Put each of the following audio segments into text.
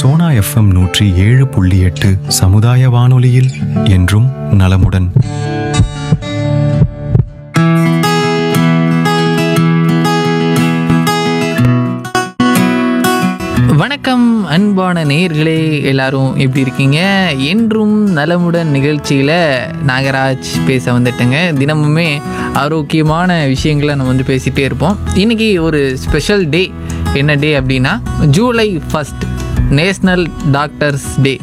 Sona FM நூற்றி ஏழு புள்ளி எட்டு சமுதாய வானொலியில் என்றும் நலமுடன் வணக்கம் அன்பான நேயர்களே எல்லாரும் எப்படி இருக்கீங்க என்றும் நலமுடன் நிகழ்ச்சியில் நாகராஜ் பேச வந்துட்டேங்க தினமுமே ஆரோக்கியமான விஷயங்களை நம்ம வந்து பேசிகிட்டே இருப்போம் இன்றைக்கி ஒரு ஸ்பெஷல் டே என்ன டே அப்படின்னா July first national doctors day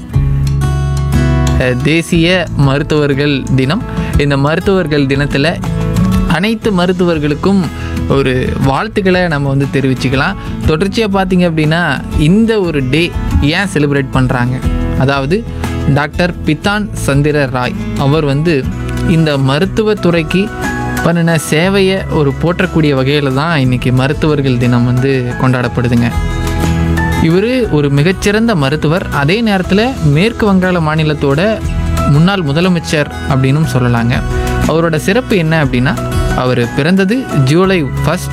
அஹ், தேசிய மருத்துவர்கள் தினம் இந்த மருத்துவர்கள் தினத்தில் அனைத்து மருத்துவர்களுக்கும் ஒரு வாழ்த்துக்களை நம்ம வந்து தெரிவிச்சுக்கலாம் தொடர்ச்சியாக பார்த்தீங்க அப்படின்னா இந்த ஒரு டே ஏன் செலிப்ரேட் பண்ணுறாங்க அதாவது டாக்டர் பித்தான் சந்திர ராய் அவர் வந்து இந்த மருத்துவத்துறைக்கு பண்ணின சேவையை ஒரு போற்றக்கூடிய வகையில் தான் இன்றைக்கி மருத்துவர்கள் தினம் வந்து கொண்டாடப்படுதுங்க இவர் ஒரு மிகச்சிறந்த மருத்துவர் அதே நேரத்தில் மேற்கு வங்காள மாநிலத்தோட முன்னாள் முதலமைச்சர் அப்படின்னும் சொல்லலாங்க அவரோட சிறப்பு என்ன அப்படின்னா அவர் பிறந்தது ஜூலை ஃபஸ்ட்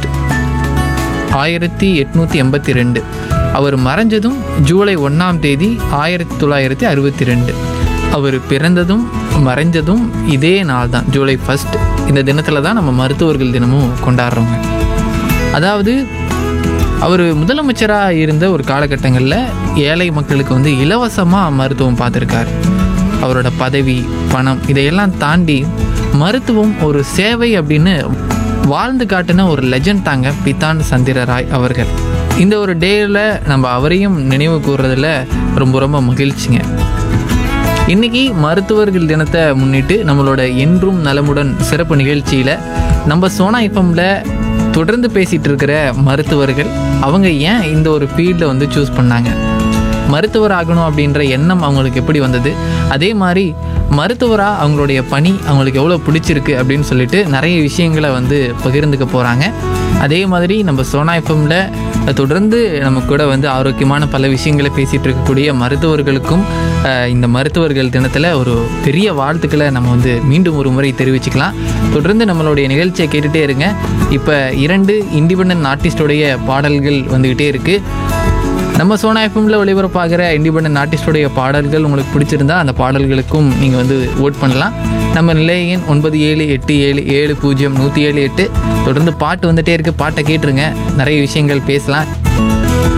ஆயிரத்தி எட்நூற்றி எண்பத்தி ரெண்டு அவர் மறைஞ்சதும் ஜூலை ஒன்றாம் தேதி ஆயிரத்தி தொள்ளாயிரத்தி அறுபத்தி ரெண்டு அவர் பிறந்ததும் மறைஞ்சதும் இதே நாள் தான் ஜூலை ஃபஸ்ட் இந்த தினத்தில் தான் நம்ம மருத்துவர்கள் தினமும் கொண்டாடுறோங்க அதாவது அவர் முதலமைச்சராக இருந்த ஒரு காலகட்டங்களில் ஏழை மக்களுக்கு வந்து இலவசமாக மருத்துவம் பார்த்துருக்காரு அவரோட பதவி பணம் இதையெல்லாம் தாண்டி மருத்துவம் ஒரு சேவை அப்படின்னு வாழ்ந்து காட்டின ஒரு லெஜண்ட் தாங்க பித்தான் சந்திர ராய் அவர்கள் இந்த ஒரு டேயில் நம்ம அவரையும் நினைவு கூறுறதுல ரொம்ப ரொம்ப மகிழ்ச்சிங்க இன்னைக்கு மருத்துவர்கள் தினத்தை முன்னிட்டு நம்மளோட என்றும் நலமுடன் சிறப்பு நிகழ்ச்சியில் நம்ம சோனா எஃப்எம்ல தொடர்ந்து பேசிகிட்டு இருக்கிற மருத்துவர்கள் அவங்க ஏன் இந்த ஒரு ஃபீல்டை வந்து சூஸ் பண்ணாங்க மருத்துவர் ஆகணும் அப்படின்ற எண்ணம் அவங்களுக்கு எப்படி வந்தது அதே மாதிரி மருத்துவராக அவங்களுடைய பணி அவங்களுக்கு எவ்வளோ பிடிச்சிருக்கு அப்படின்னு சொல்லிட்டு நிறைய விஷயங்களை வந்து பகிர்ந்துக்க போகிறாங்க அதே மாதிரி நம்ம சோனா எஃப்எம்ல தொடர்ந்து நம்ம கூட வந்து ஆரோக்கியமான பல விஷயங்களை பேசிகிட்டு இருக்கக்கூடிய மருத்துவர்களுக்கும் அஹ், இந்த மருத்துவர்கள் தினத்தில் ஒரு பெரிய வாழ்த்துக்களை நம்ம வந்து மீண்டும் ஒரு முறை தெரிவிச்சுக்கலாம் தொடர்ந்து நம்மளுடைய நிகழ்ச்சியை கேட்டுகிட்டே இருங்க இப்போ இரண்டு இண்டிபெண்ட் ஆர்டிஸ்டோடைய பாடல்கள் வந்துக்கிட்டே இருக்குது நம்ம சோனா எஃப்எம்ல ஒளிபரப்பாகிற இண்டிபெண்டன்ட் ஆர்டிஸ்டோடைய பாடல்கள் உங்களுக்கு பிடிச்சிருந்தா அந்த பாடல்களுக்கும் நீங்கள் வந்து ஓட் பண்ணலாம் நம்ம நிலைய எண் ஒன்பது ஏழு எட்டு ஏழு ஏழு பூஜ்ஜியம் நூற்றி ஏழு எட்டு தொடர்ந்து பாட்டு வந்துட்டே இருக்குது பாட்டை கேட்டுருங்க நிறைய விஷயங்கள் பேசலாம்